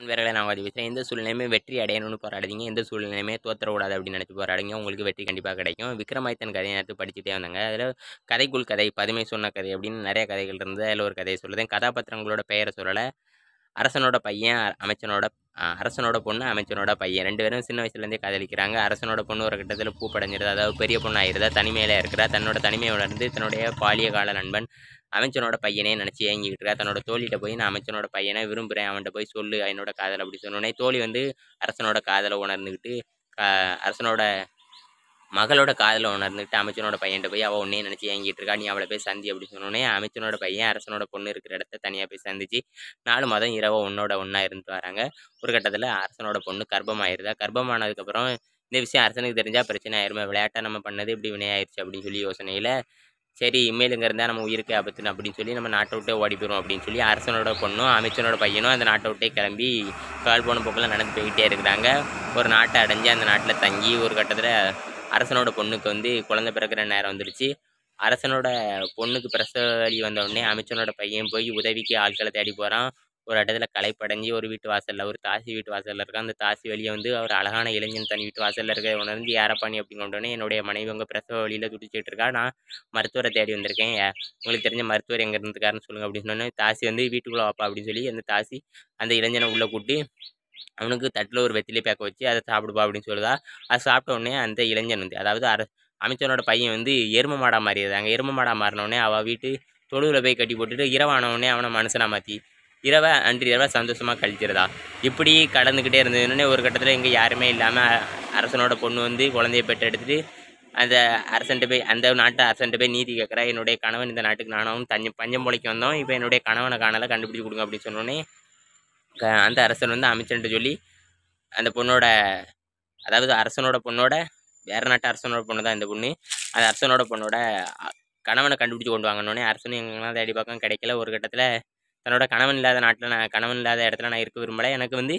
நண்பர்களே நான் பதிவு பேசுகிறேன் எந்த சூழ்நிலையுமே வெற்றி அடையணும்னு போராடாதீங்க எந்த சூழ்நிலையுமே தோற்றக்கூடாது அப்படின்னு நினச்சி போராடுங்க உங்களுக்கு வெற்றி கண்டிப்பாக கிடைக்கும் விக்ரமாதித்தன் கதையை நேரத்து படிச்சுட்டே வந்தாங்க அதில் கதைக்குள் கதை பதுமை சொன்ன கதை அப்படின்னு நிறைய கதைகள் இருந்து அதில் ஒரு கதையை சொல்லுதேன் கதாபாத்திரங்களோட பெயரை சொல்லலை அரசனோட பையன் அ- அமைச்சனோட அ, அரசனோட பொண்ணு அமைச்சனோட பையன் ரெண்டு பேரும் சின்ன வயசுலேருந்தே காதலிக்கிறாங்க அரசனோட பொண்ணு ஒரு கட்டத்தில் பூப்படைஞ்சிருது அதாவது பெரிய பொண்ணு ஆயிருதா தனிமையில் இருக்கிறா தன்னோட தனிமையை உணர்ந்து தன்னுடைய பாலிய கால நண்பன் அமைச்சனோட பையனே நினச்சி ஏங்கிக்கிட்டு இருக்கா தன்னோட தோழிகிட்ட போய் நான் அமைச்சனோட பையனை விரும்புகிறேன் அவன்கிட்ட போய் சொல்லு என்னோட காதல் அப்படி சொன்னோடனே தோழி வந்து அரசனோட காதலை உணர்ந்துக்கிட்டு கா அரசனோட மகளோட காதலை உணர்ந்துக்கிட்டு அமைச்சனோட பையன்கிட்ட போய் அவள் உன்னே நினச்சி ஏங்கிட்டு இருக்கா நீ அவளை போய் சந்தி அப்படி சொன்னோடனே அமைச்சனோட பையன் அரசனோட பொண்ணு இருக்கிற இடத்த தனியாக போய் சந்திச்சு நாலு மாதம் இரவு உன்னோட ஒன்றா இருந்துட்டு வராங்க ஒரு கட்டத்தில் அரசனோட பொண்ணு கர்ப்பமாயிருதா கர்ப்பமானதுக்கப்புறம் இந்த விஷயம் அரசனுக்கு தெரிஞ்சால் பிரச்சனை ஆயிருமே விளையாட்டை நம்ம பண்ணது இப்படி வினையாயிருச்சு அப்படின்னு சொல்லி யோசனையில் சரி இனிமேல் இங்கே இருந்தால் நம்ம உயிருக்கு ஆபத்துன்னு அப்படின்னு சொல்லி நம்ம நாட்டை விட்டே ஓடி போயிடும் அப்படின்னு சொல்லி அரசனோட பொண்ணும் அமைச்சனோட பையனும் அந்த நாட்டை விட்டே கிளம்பி கால் போன போக்கில் நடந்து போய்கிட்டே இருக்கிறாங்க ஒரு நாட்டை அடைஞ்சு அந்த நாட்டில் தங்கி ஒரு கட்டத்தில் அரசனோட பொண்ணுக்கு வந்து குழந்தை பிறக்கிற நேரம் வந்துடுச்சு அரசனோட பொண்ணுக்கு பிரசவ வலி வந்த உடனே அமைச்சனோட பையன் போய் உதவிக்கு ஆட்களை தேடி போகிறான் ஒரு இடத்துல களைப்படைஞ்சு ஒரு வீட்டு வாசலில் ஒரு தாசி வீட்டு வாசலில் இருக்கான் அந்த தாசி வெளியே வந்து ஒரு அழகான இளைஞன் தன் வீட்டு வாசலில் இருக்க உணர்ந்து யாரப்பாணி அப்படின்னு கொண்டோடனே என்னுடைய மனைவி உங்கள் பிரசவ வழியில் துடிச்சிட்டு இருக்கா நான் மருத்துவரை தேடி வந்திருக்கேன் ஏ- உங்களுக்கு தெரிஞ்ச மருத்துவர் எங்கே இருந்துக்காருன்னு சொல்லுங்கள் அப்படின்னு சொன்னோன்னே தாசி வந்து வீட்டுக்குள்ளே வாப்பா அப்படின்னு சொல்லி அந்த தாசி அந்த இளைஞனை உள்ளே கூட்டி அவனுக்கு தட்டில் ஒரு வெத்திலை பேக்க வச்சு அதை சாப்பிடுப்பா அப்படின்னு சொல்லுதா அதை சாப்பிட்ட உடனே அந்த இளைஞன் வந்து அதாவது அர அமைச்சனோட பையன் வந்து எரும மாடா மாறிடுறாங்க எரும மாடா மாறினோடனே அவள் வீட்டு தொழுவில் போய் கட்டி போட்டுட்டு இரவான உடனே அவனை மனுஷனா மாற்றி இரவை அன்று இரவை சந்தோஷமாக கழிச்சிருதா இப்படி கடந்துக்கிட்டே இருந்ததுன்னே ஒரு கட்டத்தில் இங்கே யாருமே இல்லாமல் அரசனோட பொண்ணு வந்து குழந்தைய பெற்று எடுத்துட்டு அந்த அரசன்ட்ட போய் அந்த நாட்டு அரசன்ட்ட போய் நீதி கேட்குறா என்னுடைய கணவன் இந்த நாட்டுக்கு நானும் தஞ்சம் பஞ்சம் பொழைக்க வந்தோம் இப்போ என்னுடைய கணவனை காணலை கண்டுபிடிச்சி கொடுங்க அப்படின்னு சொன்னோடனே க அந்த அரசன் வந்து அமைச்சன்ட்ட சொல்லி அந்த பொண்ணோட அதாவது அரசனோட பொண்ணோட வேற நாட்டு அரசனோட பொண்ணு தான் இந்த பொண்ணு அந்த அரசனோட பொண்ணோட அ, கணவனை கண்டுபிடிச்சி கொண்டு வாங்கினோடனே அரசனும் எங்கெல்லாம் தேடி பார்க்க கிடைக்கல ஒரு கட்டத்தில் தன்னோட கணவன் இல்லாத நாட்டில் நான் கணவன் இல்லாத இடத்துல நான் இருக்க விரும்பலை எனக்கு வந்து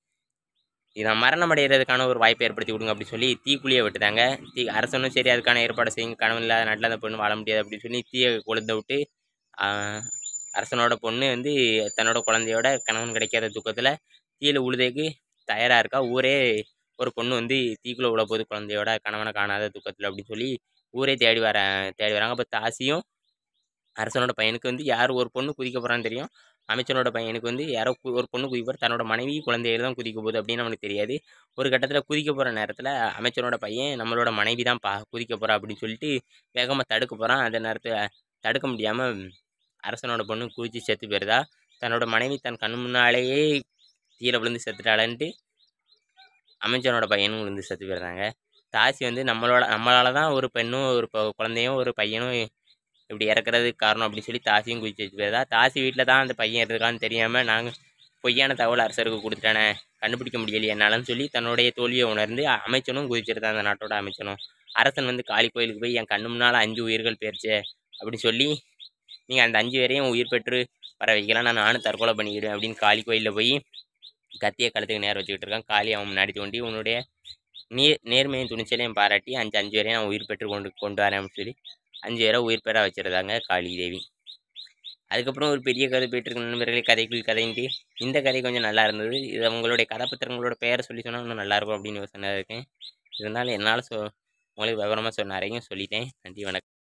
நான் மரணம் அடைகிறதுக்கான ஒரு வாய்ப்பை ஏற்படுத்தி கொடுங்க அப்படின்னு சொல்லி தீக்குழியை விட்டுட்டாங்க தீ அரசனும் சரி அதுக்கான ஏற்பாடு செய்யுங்க கணவன் இல்லாத நாட்டில் அந்த பொண்ணு வாழ முடியாது அப்படின்னு சொல்லி தீயை கொளுத்த விட்டு ஆ, அரசனோட பொண்ணு வந்து தன்னோட குழந்தையோட கணவன் கிடைக்காத துக்கத்தில் தீயில உழுதைக்கு தயாராக இருக்கா ஊரே ஒரு பொண்ணு வந்து தீக்குள்ளே உள்ள போகுது குழந்தையோட கணவனை காணாத துக்கத்தில் அப்படின்னு சொல்லி ஊரே தேடி வர தேடி வராங்க அப்போ தாசியும் அரசனோட பையனுக்கு வந்து யார் ஒரு பொண்ணு குதிக்க போகிறான்னு தெரியும் அமைச்சனோட பையனுக்கு வந்து யாரோ கு- ஒரு பொண்ணு குதிக்க போகிற தன்னோட மனைவி குழந்தைகள் தான் குதிக்க போகுது அப்படின்னு அவனுக்கு தெரியாது ஒரு கட்டத்தில் குதிக்க போகிற நேரத்தில் அமைச்சனோட பையன் நம்மளோட மனைவி தான் பா குதிக்க போகிறா அப்படின்னு சொல்லிட்டு வேகமாக தடுக்க போகிறான் அந்த நேரத்தில் தடுக்க முடியாமல் அரசனோட பொண்ணு குதிச்சு செத்து போயிருதா தன்னோட மனைவி தன் கண் முன்னாலேயே கீழே விழுந்து செத்துட்டாளன்ட்டு அமைச்சனோட பையனும் விழுந்து செத்து போயிடுறாங்க தாசி வந்து நம்மளோட நம்மளால தான் ஒரு பெண்ணும் ஒரு பொ- குழந்தையும் ஒரு பையனும் இப்படி இறக்குறதுக்கு காரணம் அப்படின்னு சொல்லி தாசியும் குதிச்சு வச்சு போயிருதா தாசி வீட்டில் தான் அந்த பையன் இருக்கான்னு தெரியாமல் நாங்கள் பொய்யான தகவல் அரசருக்கு கொடுத்துட்டானே கண்டுபிடிக்க முடியலையே என்னாலன்னு சொல்லி தன்னுடைய தோல்வியை உணர்ந்து அமைச்சனும் குதிச்சிருந்தான் அந்த நாட்டோட அமைச்சனும் அரசன் வந்து காளி கோயிலுக்கு போய் என் கண்ணு முன்னால் அஞ்சு உயிர்கள் போயிருச்சே அப்படின்னு சொல்லி நீங்கள் அந்த அஞ்சு பேரையும் உயிர் பெற்று வர வைக்கலாம் நான் நானும் தற்கொலை பண்ணிக்கிடுவேன் அப்படின்னு காளி கோயிலில் போய் கத்தியை கழுத்துக்கு நேரம் வச்சுக்கிட்டு இருக்கான் காளி அவன் முன்னாடி தோண்டி உன்னுடைய நீ நேர்மையும் துணிச்சலையும் பாராட்டி அஞ்சு அஞ்சு பேரையும் நான் உயிர் பெற்று கொண்டு கொண்டு வரேன் அப்படின்னு சொல்லி அஞ்சு பேரை உயிர் பெற வச்சுருந்தாங்க காளி தேவி அதுக்கப்புறம் ஒரு பெரிய கதை போயிட்டு இருக்கு நண்பர்களே கதைக்குள் கதைன்ட்டு இந்த கதை கொஞ்சம் நல்லா இருந்தது இது அவங்களுடைய கதாபாத்திரங்களோட பெயரை சொல்லி சொன்னால் இன்னும் நல்லாயிருக்கும் அப்படின்னு யோசனை இருக்கேன் இருந்தாலும் என்னால் சொ உங்களுக்கு விவரமாக சொன்ன வரைக்கும் சொல்லிட்டேன் நன்றி வணக்கம்